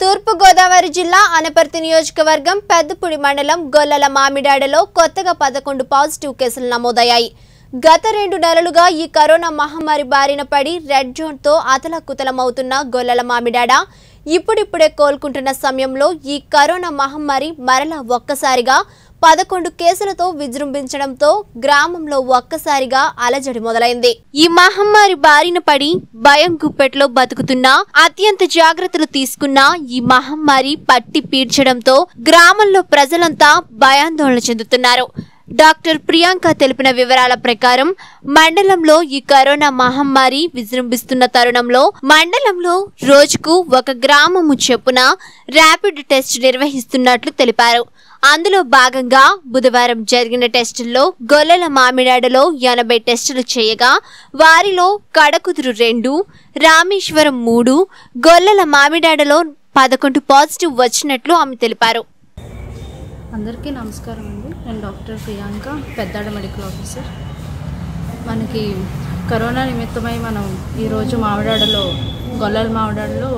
తూర్పు గోదావరి జిల్లా అనపర్తి నియోజకవర్గం పెద్దపూడి మండలం గొల్లల మామిడాడలో కొత్తగా పదకొండు పాజిటివ్ కేసులు నమోదయ్యాయి గత రెండు నెలలుగా ఈ కరోనా మహమ్మారి బారిన పడి రెడ్ జోన్తో అతలకుతలమవుతున్న గొల్లల మామిడాడ ఇప్పుడిప్పుడే కోలుకుంటున్న సమయంలో ఈ కరోనా మహమ్మారి మరలా ఒక్కసారిగా పదకొండు కేసులతో విజృంభించడంతో గ్రామంలో ఒక్కసారిగా అలజడి మొదలైంది ఈ మహమ్మారి బారిన పడి భయం గుప్పెట్లో బతుకుతున్న అత్యంత జాగ్రత్తలు తీసుకున్న ఈ మహమ్మారి పట్టి పీడ్చడంతో గ్రామంలో ప్రజలంతా భయాందోళన చెందుతున్నారు డాక్టర్ ప్రియాంక తెలిపిన వివరాల ప్రకారం మండలంలో ఈ కరోనా మహమ్మారి విజృంభిస్తున్న తరుణంలో మండలంలో రోజుకు ఒక గ్రామము చొప్పున ర్యాపిడ్ టెస్ట్ నిర్వహిస్తున్నట్లు తెలిపారు అందులో భాగంగా బుధవారం జరిగిన టెస్టుల్లో గొల్లల మామిడాడలో ఎనభై టెస్టులు చేయగా వారిలో కడకుదురు రెండు రామేశ్వరం మూడు గొల్లల మామిడాడలో పదకొండు పాజిటివ్ వచ్చినట్లు ఆమె తెలిపారు అందరికీ నమస్కారం అండి నేను doctor Priyanka Peddada medical officer మనకి కరోనా నిమిత్తమై మనం ఈరోజు మామిడాడలో గొల్లల మామిడాడలో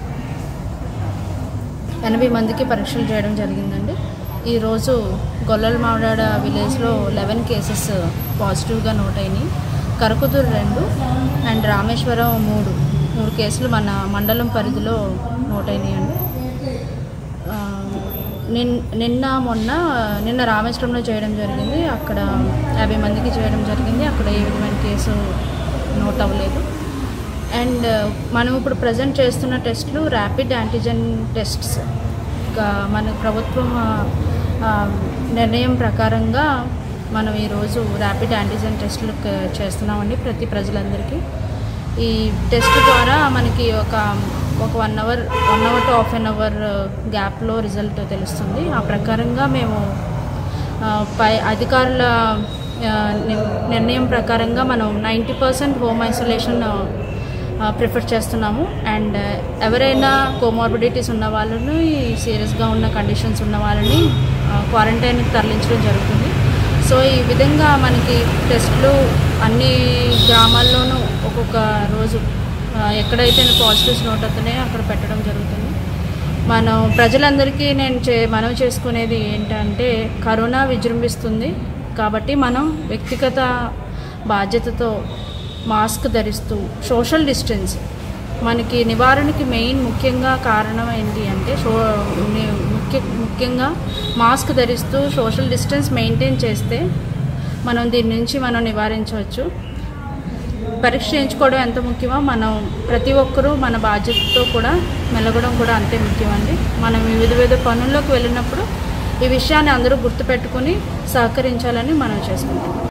ఎనభై మందికి పరీక్షలు చేయడం జరిగిందండి ఈరోజు గొల్లల మామిడాడ విలేజ్లో లెవెన్ కేసెస్ పాజిటివ్గా నోట్ అయినాయి కరకుతూరు రెండు అండ్ రామేశ్వరం మూడు మూడు కేసులు మన మండలం పరిధిలో నోట్ అయినాయండి ఆ, నిన్ నిన్న మొన్న నిన్న రామేశ్వరంలో చేయడం జరిగింది అక్కడ యాభై మందికి చేయడం జరిగింది అక్కడ ఏ విధమైన కేసు నోట్ అవ్వలేదు అండ్ మనం ఇప్పుడు ప్రజెంట్ చేస్తున్న టెస్ట్లు ర్యాపిడ్ యాంటీజెన్ టెస్ట్స్ ఇంకా మన ప్రభుత్వం ఆ, ఆ, నిర్ణయం ప్రకారంగా మనం ఈరోజు ర్యాపిడ్ యాంటీజెన్ టెస్టులు క- చేస్తున్నామండి ప్రతి ప్రజలందరికీ ఈ టెస్ట్ ద్వారా మనకి ఒక ఒక one hour one hour to half an hour గ్యాప్లో రిజల్ట్ తెలుస్తుంది ఆ ప్రకారంగా మేము ఆ, పై అధికారుల ఆ, ని- నిర్ణయం ప్రకారంగా మనం ninety percent home isolation prefer చేస్తున్నాము అండ్ ఎవరైనా కోమార్బిడిటీస్ ఉన్న వాళ్ళని సీరియస్గా ఉన్న కండిషన్స్ ఉన్న వాళ్ళని క్వారంటైన్కి తరలించడం జరుగుతుంది సో ఈ విధంగా మనకి టెస్ట్లు అన్ని గ్రామాల్లోనూ ఒక్కొక్క రోజు ఆ, ఎక్కడైతే పాజిటివ్స్ నోట్ అవుతున్నాయో అక్కడ పెట్టడం జరుగుతుంది మనం ప్రజలందరికీ నేను చే మనవి చేసుకునేది ఏంటంటే కరోనా విజృంభిస్తుంది కాబట్టి మనం వ్యక్తిగత బాధ్యతతో మాస్క్ ధరిస్తూ సోషల్ డిస్టెన్స్ మనకి నివారణకి మెయిన్ ముఖ్యంగా కారణం ఏంటి అంటే సో ని- ముఖ్య ముఖ్యంగా మాస్క్ ధరిస్తూ సోషల్ డిస్టెన్స్ మెయింటైన్ చేస్తే మనం దీని నుంచి మనం నివారించవచ్చు పరీక్ష చేయించుకోవడం ఎంత ముఖ్యమో మనం ప్రతి ఒక్కరూ మన బాధ్యతతో కూడా మెలగడం కూడా అంతే ముఖ్యమండి మనం వివిధ వివిధ పనుల్లోకి వెళ్ళినప్పుడు ఈ విషయాన్ని అందరూ గుర్తుపెట్టుకుని సహకరించాలని మనం చేసుకుంటాం